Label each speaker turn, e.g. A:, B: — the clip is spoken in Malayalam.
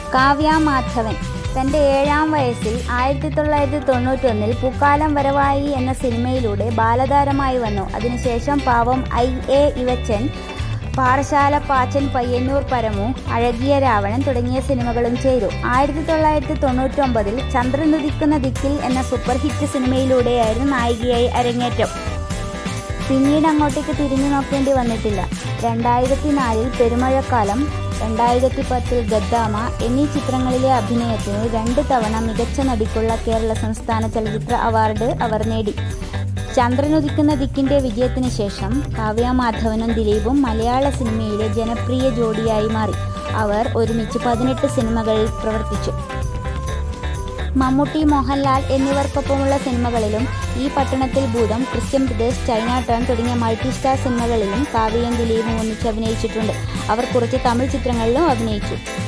A: കാവ്യ മാധവൻ തൻ്റെ ഏഴാം വയസ്സിൽ ആയിരത്തി തൊള്ളായിരത്തി തൊണ്ണൂറ്റൊന്നിൽ പൂക്കാലം വരവായി എന്ന സിനിമയിലൂടെ ബാലതാരമായി വന്നു അതിനുശേഷം പാവം ഐ എ ഇവച്ചൻ പാറശാല പാച്ചൻ പയ്യന്നൂർ പരമു അഴകിയ രാവണൻ തുടങ്ങിയ സിനിമകളും ചെയ്തു ആയിരത്തി തൊള്ളായിരത്തി തൊണ്ണൂറ്റൊമ്പതിൽ ചന്ദ്രനുദിക്കുന്ന ദിക്കിൽ എന്ന സൂപ്പർ ഹിറ്റ് സിനിമയിലൂടെയായിരുന്നു നായികയായി അരങ്ങേറ്റം പിന്നീട് അങ്ങോട്ടേക്ക് തിരിഞ്ഞു നോക്കേണ്ടി വന്നിട്ടില്ല രണ്ടായിരത്തി നാലിൽ പെരുമഴക്കാലം രണ്ടായിരത്തി പത്തിൽ ഗദ്ദാമ എന്നീ ചിത്രങ്ങളിലെ അഭിനയത്തിന് രണ്ട് തവണ മികച്ച നടിക്കുള്ള കേരള സംസ്ഥാന ചലച്ചിത്ര അവാർഡ് അവർ നേടി ചന്ദ്രനുദിക്കുന്ന ദിക്കിന്റെ വിജയത്തിന് ശേഷം കാവ്യ മാധവനും ദിലീപും മലയാള സിനിമയിലെ ജനപ്രിയ ജോഡിയായി മാറി അവർ ഒരുമിച്ച് പതിനെട്ട് സിനിമകളിൽ പ്രവർത്തിച്ചു മമ്മൂട്ടി മോഹൻലാൽ എന്നിവർക്കൊപ്പമുള്ള സിനിമകളിലും ഈ പട്ടണത്തിൽ ഭൂതം ക്രിസ്ത്യൻ പ്രദേശ് ചൈന ടേൺ തുടങ്ങിയ മൾട്ടി സ്റ്റാർ സിനിമകളിലും കാവ്യയും ദിലീപും ഒന്നിച്ച് അഭിനയിച്ചിട്ടുണ്ട് അവർ കുറച്ച് തമിഴ് ചിത്രങ്ങളിലും അഭിനയിച്ചു